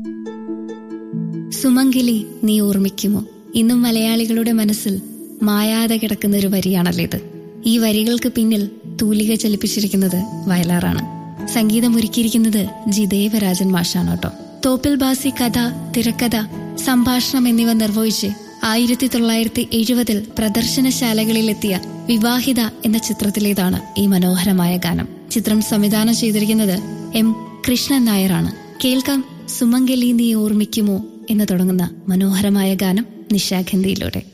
സുമംഗലി നീ ഓർമ്മിക്കുമോ ഇന്നും മലയാളികളുടെ മനസ്സിൽ മായാതെ കിടക്കുന്ന ഒരു വരിയാണല്ലോ ഇത് ഈ വരികൾക്ക് പിന്നിൽ തൂലിക ചലിപ്പിച്ചിരിക്കുന്നത് വയലാറാണ് സംഗീതം ഒരുക്കിയിരിക്കുന്നത് ജി ദേവരാജൻ മാഷാണ് കേട്ടോ തോപ്പിൽ ബാസി കഥ തിരക്കഥ സംഭാഷണം എന്നിവ നിർവഹിച്ച് ആയിരത്തി തൊള്ളായിരത്തി എഴുപതിൽ പ്രദർശനശാലകളിലെത്തിയ വിവാഹിത എന്ന ചിത്രത്തിലേതാണ് ഈ മനോഹരമായ ഗാനം ചിത്രം സംവിധാനം ചെയ്തിരിക്കുന്നത് എം കൃഷ്ണൻ നായരാണ് കേൾക്കാം സുമംഗലി നീ ഓർമ്മിക്കുമോ എന്ന് തുടങ്ങുന്ന മനോഹരമായ ഗാനം നിശാഖന്തിയിലൂടെ